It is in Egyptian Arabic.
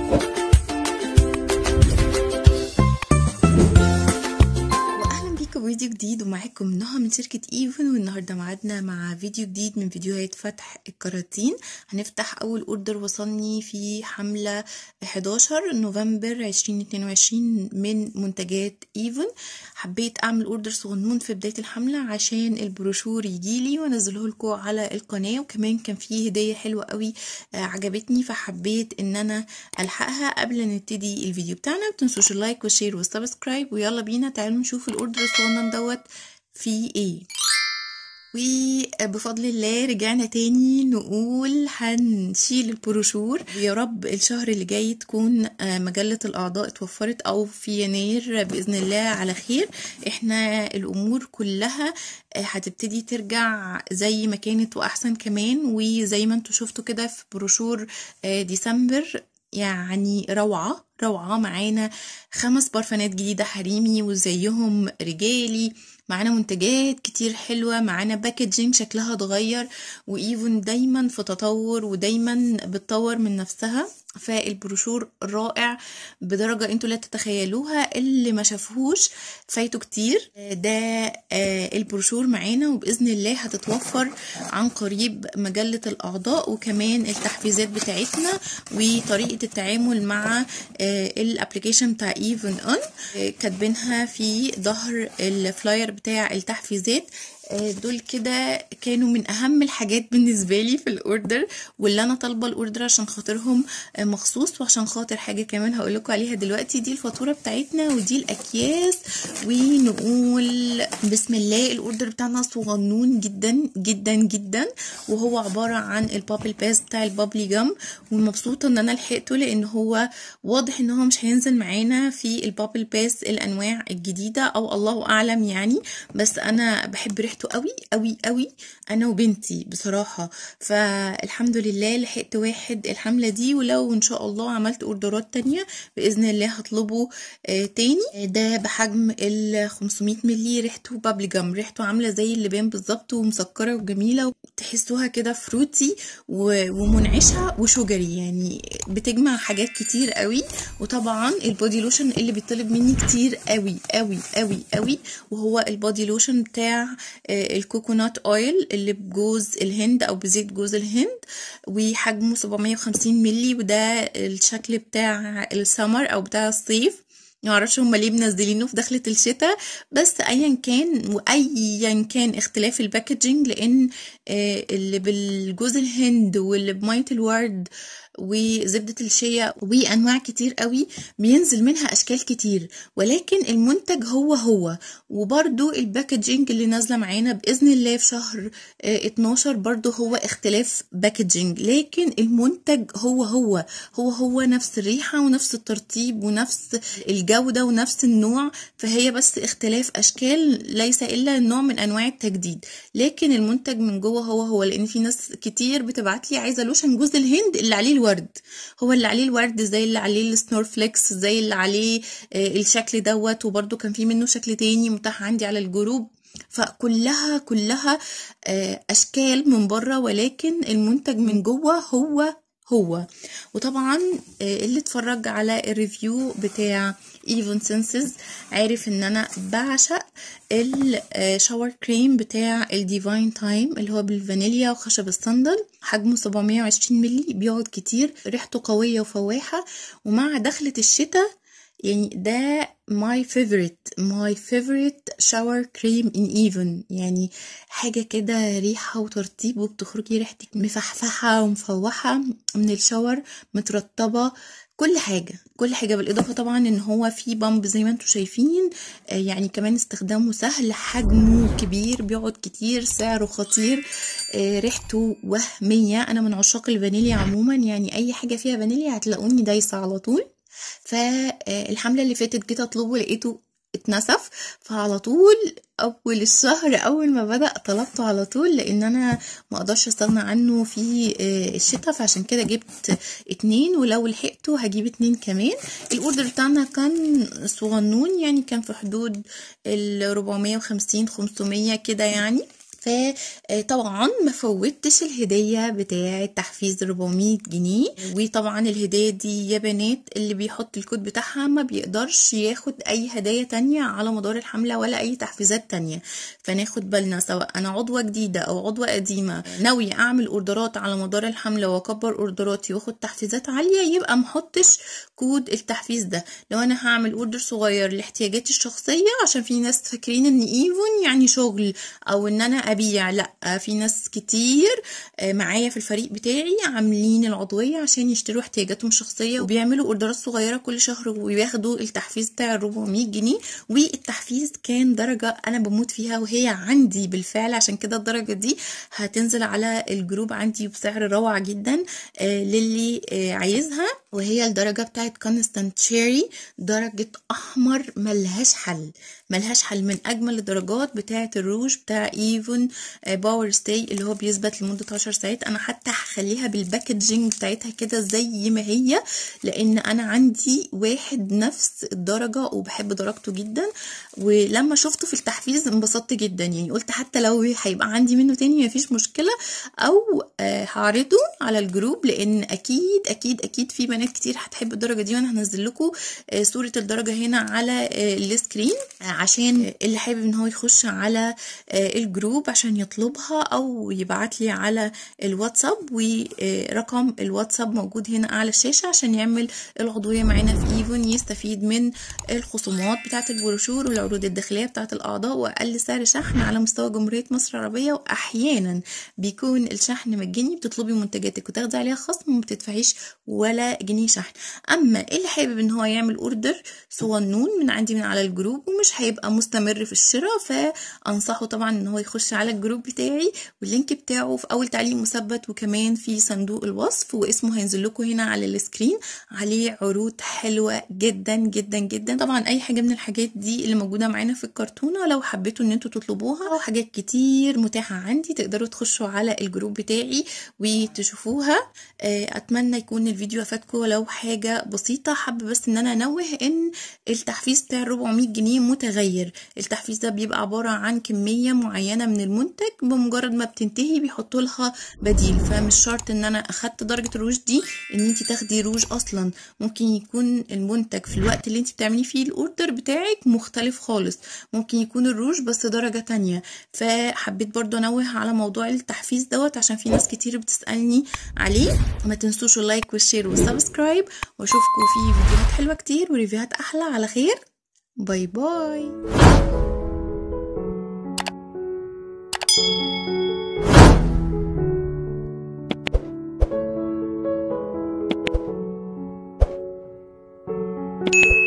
واهلا بيكم فيديو جديد ومعاكم نهى من شركة ايفن والنهاردة معادنا مع فيديو جديد من فيديوهات فتح الكراتين هنفتح اول اوردر وصلني في حملة 11 نوفمبر 2022 من منتجات ايفن حبيت اعمل اوردر صغنون في بداية الحملة عشان البروشور يجيلي وانزله لكم على القناة وكمان كان فيه هدية حلوة قوي عجبتني فحبيت ان انا الحقها قبل ما نبتدي الفيديو بتاعنا متنسوش اللايك والشير والسبسكرايب ويلا بينا تعالوا نشوف الاوردر الصغنن دوت فيه ايه وبفضل الله رجعنا تاني نقول هنشيل البروشور ويا رب الشهر اللي جاي تكون مجلة الأعضاء اتوفرت أو في يناير بإذن الله على خير احنا الأمور كلها هتبتدي ترجع زي ما كانت وأحسن كمان وزي ما انتوا شفتوا كده في بروشور ديسمبر يعني روعة روعة معانا خمس برفانات جديدة حريمي وزيهم رجالي معانا منتجات كتير حلوة معانا باكجينج شكلها اتغير وايفن دايما في تطور ودايما بتطور من نفسها فالبروشور رائع بدرجة انتوا لا تتخيلوها اللي ما شافوهوش فايته كتير ده البروشور معانا وبإذن الله هتتوفر عن قريب مجلة الأعضاء وكمان التحفيزات بتاعتنا وطريقة التعامل مع الابليكيشن بتاع ايفن اون كاتبينها في ظهر الفلاير بتاع التحفيزات دول كده كانوا من اهم الحاجات بالنسبه لي في الاوردر واللي انا طالبه الاوردر عشان خاطرهم مخصوص وعشان خاطر حاجه كمان هقول لكم عليها دلوقتي دي الفاتوره بتاعتنا ودي الاكياس ونقول بسم الله الاوردر بتاعنا صغنون جدا جدا جدا وهو عباره عن البابل باس بتاع البابلي جام ومبسوطه ان انا لحقته لان هو واضح ان هو مش هينزل معانا في البابل باس الانواع الجديده او الله اعلم يعني بس انا بحب ريحته قوي قوي قوي انا وبنتي بصراحه فالحمد لله لحقت واحد الحمله دي ولو ان شاء الله عملت اوردرات تانية باذن الله هطلبه آه تاني ده بحجم ال 500 مللي ريحته بابل جام ريحته عامله زي اللبان بالظبط ومسكره وجميله تحسوها كده فروتي ومنعشه وشجري يعني بتجمع حاجات كتير قوي وطبعا البودي لوشن اللي بيطلب مني كتير قوي قوي قوي قوي وهو البودي لوشن بتاع الكوكونات اويل اللي بجوز الهند او بزيت جوز الهند وحجمه 750 ملي وده الشكل بتاع السمر او بتاع الصيف معرفش هما ليه منزلينه في دخلة الشتاء بس ايا كان وايا كان اختلاف الباكجينج لان اللي بالجوز الهند واللي بمية الورد وزبدة الشيا وانواع كتير قوي بينزل منها اشكال كتير ولكن المنتج هو هو وبرده الباكجينج اللي نازله معانا باذن الله في شهر 12 برده هو اختلاف باكجينج لكن المنتج هو هو هو هو نفس الريحه ونفس الترطيب ونفس الجوده ونفس النوع فهي بس اختلاف اشكال ليس الا نوع من انواع التجديد لكن المنتج من جوه هو هو لان في ناس كتير بتبعت لي عايزه لوشن جوز الهند اللي عليه الورد هو اللي عليه الورد زي اللي عليه السنورفليكس زي اللي عليه الشكل دوت وبرده كان في منه شكل تاني متاح عندي على الجروب فكلها كلها اشكال من بره ولكن المنتج من جوه هو هو وطبعا اللي اتفرج على الريفيو بتاع ايفن سنسز عارف ان انا بعشق الشاور كريم بتاع الديفاين تايم اللي هو بالفانيليا وخشب الصندل حجمه 720 ملي بيقعد كتير ريحته قوية وفواحة ومع دخلة الشتاء يعني ده my favorite my favorite shower cream in even يعني حاجة كده ريحة وترطيب وبتخرجي ريحتك مفحفحة ومفوحة من الشاور مترطبة كل حاجة كل حاجة بالإضافة طبعا إن هو في بامب زي ما انتم شايفين يعني كمان استخدامه سهل حجمه كبير بيقعد كتير سعره خطير ريحته وهمية أنا من عشاق الفانيليا عموما يعني أي حاجة فيها فانيليا هتلاقوني دايسة على طول فالحملة اللي فاتت جيت اطلبه لقيته اتنسف فعلى طول اول الشهر اول ما بدا طلبته على طول لان انا ما اقدرش استغنى عنه في الشتاء فعشان كده جبت اتنين ولو لحقته هجيب اتنين كمان الاوردر بتاعنا كان صغنون يعني كان في حدود ال 450 500 كده يعني فطبعا ما فوتش الهدية بتاعة تحفيز 400 جنيه وطبعا الهدية دي يا بنات اللي بيحط الكود بتاعها ما بيقدرش ياخد اي هدايا تانية على مدار الحملة ولا اي تحفيزات تانية فناخد بالنا سواء انا عضوة جديدة او عضوة قديمة ناوية اعمل اوردرات على مدار الحملة واكبر اوردراتي واخد تحفيزات عالية يبقى محطش كود التحفيز ده لو انا هعمل اوردر صغير لاحتياجاتي الشخصية عشان في ناس فاكرين ان ايفون يعني شغل او ان انا ابيع لا في ناس كتير معايا في الفريق بتاعي عاملين العضوية عشان يشتروا احتياجاتهم الشخصية وبيعملوا اوردرات صغيرة كل شهر وياخدوا التحفيز بتاع 400 جنيه والتحفيز كان درجة انا بموت فيها وهي عندي بالفعل عشان كده الدرجة دي هتنزل على الجروب عندي بسعر روعة جدا للي عايزها وهي الدرجة بتاعت كونستانت شيري درجة أحمر ملهاش حل ملهاش حل من أجمل الدرجات بتاعت الروج بتاع ايفون باور ستاي اللي هو بيثبت لمدة 10 ساعات أنا حتى هخليها بالباكجينج بتاعتها كده زي ما هي لأن أنا عندي واحد نفس الدرجة وبحب درجته جدا ولما شفته في التحفيز انبسطت جدا يعني قلت حتى لو هيبقى عندي منه تاني مفيش مشكلة أو هعرضه على الجروب لأن أكيد أكيد أكيد في بنات كتير هتحب الدرجة دي وأنا هنزل لكم صورة الدرجة هنا على السكرين عشان اللي حابب ان هو يخش على الجروب عشان يطلبها او يبعت لي على الواتساب ورقم الواتساب موجود هنا اعلى الشاشه عشان يعمل العضويه معانا في ايفون يستفيد من الخصومات بتاعه البروشور والعروض الداخليه بتاعه الاعضاء واقل سعر شحن على مستوى جمهوريه مصر العربيه واحيانا بيكون الشحن مجاني بتطلبي منتجاتك وتاخدي عليها خصم وما بتدفعيش ولا جنيه شحن اما اللي حابب ان هو يعمل اوردر صغنون من عندي من على الجروب ومش هيبقى مستمر في الشراء فانصحه طبعا ان هو يخش على الجروب بتاعي واللينك بتاعه في اول تعليق مثبت وكمان في صندوق الوصف واسمه هينزل لكم هنا على السكرين عليه عروض حلوه جدا جدا جدا طبعا اي حاجه من الحاجات دي اللي موجوده معانا في الكرتونه لو حبيتوا ان انتوا تطلبوها وحاجات كتير متاحه عندي تقدروا تخشوا على الجروب بتاعي وتشوفوها اتمنى يكون الفيديو افادكم ولو حاجه بسيطه حابه بس ان انا انوه ان التحفيز بتاع 400 جنيه متغير التحفيز ده بيبقى عباره عن كميه معينه من المنتج بمجرد ما بتنتهي بيحطوا لها بديل فمش شرط ان انا اخدت درجه الروج دي ان انت تاخدي روج اصلا ممكن يكون المنتج في الوقت اللي انت بتعملي فيه الاوردر بتاعك مختلف خالص ممكن يكون الروج بس درجه تانية فحبيت برضو انوه على موضوع التحفيز دوت عشان في ناس كتير بتسالني عليه ما تنسوش اللايك والشير والسبسكرايب واشوفكم في فيديوهات حلوه كتير وريفيوهات احلى على خير باي باي thank you